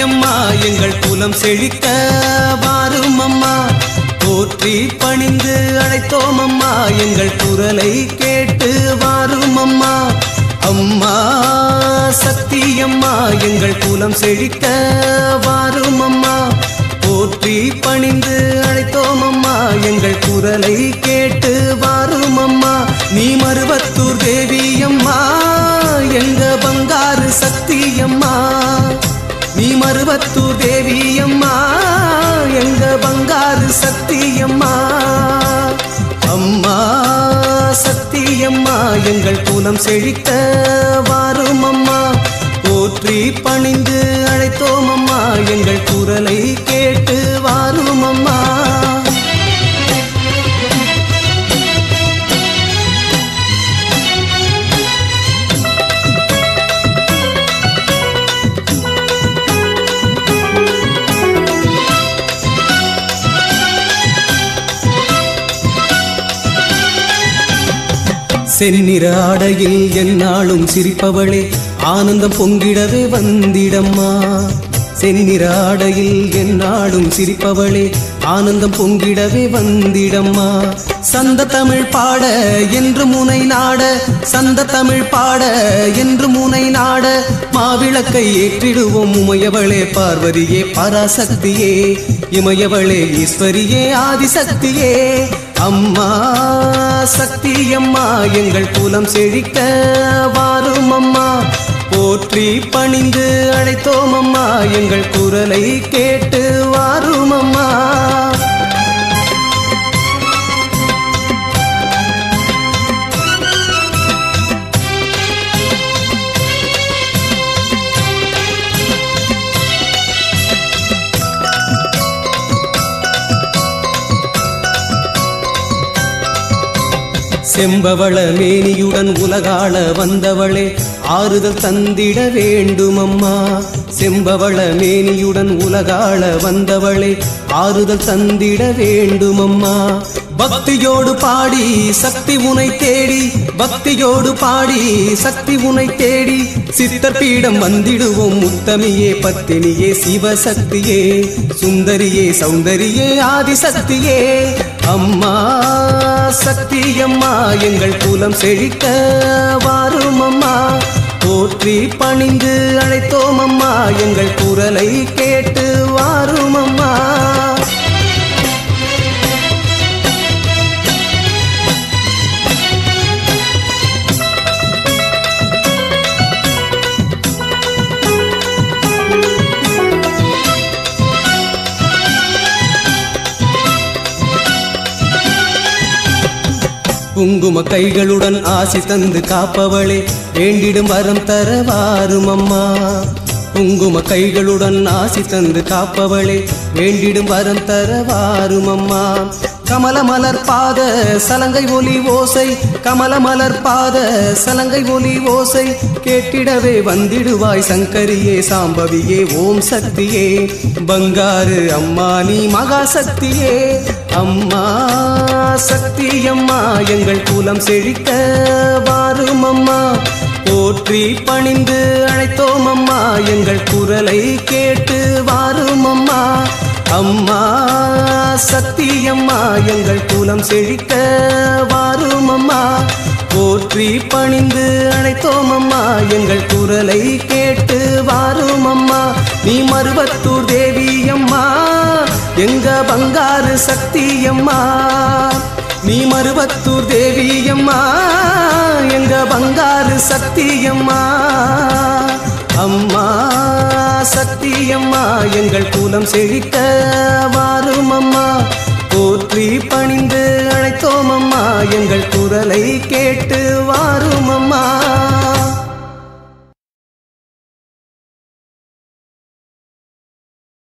அம்மா எங்கள் குலம் செழிக்க வாரும் அம்மா போற்றி பணிந்து அழைத்தோம் அம்மா எங்கள் குரலை கேட்டு வாரும் அம்மா அம்மா சக்தி அம்மா எங்கள் குலம் செழிக்க வாரும் அம்மா போற்றி பணிந்து அழைத்தோம் அம்மா எங்கள் குரலை கேட்டு வாரும் அம்மா நீ மருவத்தூர் தேவி அம்மா எங்க பங்காரு சக்தி அம்மா நீ மருவத்தூர் தேவி அம்மா எங்க பங்காரு சக்தி அம்மா அம்மா சக்தி அம்மா எங்கள் குலம் செழிக்க வாரும் அம்மா போற்றி பணிந்து அழைத்தோம் அம்மா எங்கள் குரலை கேட்டு வாரும் அம்மா செந்நிற ஆடையில் எந்நாளும் சிரிப்பவளே ஆனந்தம் பொங்கிடவே வந்திடம்மா செந்நிற ஆடையில் எந்நாளும் சிரிப்பவளே ஆனந்தம் பொங்கிடவே வந்திடம்மா சந்த தமிழ் பாட என்று முனை நாட சந்த தமிழ் பாட என்று முனை நாட மாவிளக்கை ஏற்றிடுவோம் உமையவளே பார்வதியே பராசக்தியே இமயவளே ஈஸ்வரியே ஆதிசக்தியே அம்மா சக்தி அம்மா எங்கள் குலம் செழிக்க வாரும் அம்மா போற்றி பணிந்து அழைத்தோம் அம்மா எங்கள் குரலை கேட்டு வாரும் அம்மா செம்பவள மேனியுடன் உலகாள வந்தவளே ஆறுதல் தந்திட வேண்டுமம்மா செம்பவள மேனியுடன் உலகாள வந்தவளே ஆறுதல் தந்திட வேண்டுமம்மா பக்தியோடு பாடி சக்தி உனை தேடி பக்தியோடு பாடி சக்தி உனை தேடி சித்தர் பீடம் வந்திடுவோம் முத்தமியே பத்தினியே சிவசக்தியே சுந்தரியே சௌந்தரியே ஆதிசக்தியே அம்மா சக்தி அம்மா எங்கள் குலம் செழிக்க வாரும் அம்மா போற்றி பணிந்து அழைத்தோம் அம்மா எங்கள் குரலை கேட்டு வாரும் அம்மா குங்கும கைகளுடன் ஆசி தந்து காப்பவளே வேண்டிடும் வரம் தர வாரும் அம்மா குங்கும கைகளுடன் ஆசி தந்து காப்பவளே வேண்டிடும் வரம் தர வாரும் அம்மா கமல மலர் பாத சலங்கை ஒலி ஓசை கமல மலர் பாத சலங்கை ஒலி ஓசை கேட்டிடவே வந்திடுவாய் சங்கரியே சாம்பவியே ஓம் சக்தியே பங்காரு அம்மா நீ மகா சக்தியே அம்மா சக்தி அம்மா எங்கள் குலம் செழிக்க வாரும் அம்மா போற்றி பணிந்து அழைத்தோம் அம்மா எங்கள் குரலை கேட்டு வாரும் அம்மா அம்மா சக்தி அம்மா எங்கள் குலம் செழிக்க வாரும் அம்மா போற்றி பணிந்து அழைத்தோம் அம்மா எங்கள் குரலை கேட்டு வாரும் அம்மா நீ மருவத்தூர் தேவி அம்மா எங்க பங்காரு சக்தி அம்மா நீ மருவத்தூர் தேவி அம்மா எங்க பங்காரு சக்தி அம்மா அம்மா சக்தி அம்மா எங்கள் குலம் செழிக்க